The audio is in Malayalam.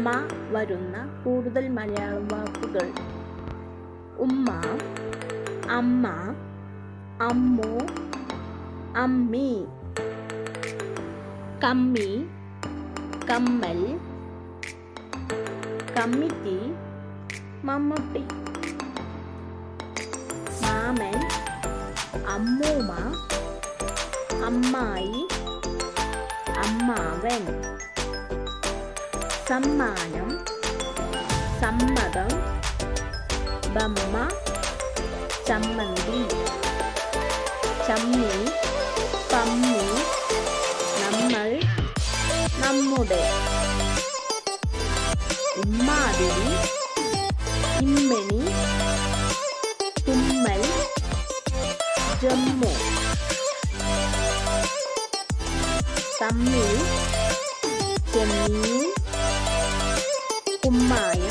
മ വരുന്ന കൂടുതൽ മലയാളം വാക്കുകൾ ഉമ്മ അമ്മ അമ്മു അമ്മി കമ്മി കമ്മൽ കമ്മിറ്റി മമ്മൂട്ടി മാമൻ അമ്മൂമ്മ അമ്മായി അമ്മാവൻ സമ്മാനം സമ്മതം ബമ്മ ചമ്മന്തി ചമ്മി പമ്മി നമ്മൾ നമ്മുടെ ഇമ്മാതിരി ഇമ്മണി തുമ്മൽ ജമ്മു തമ്മിൽ ചെമ്മീൻ കുമ്മായ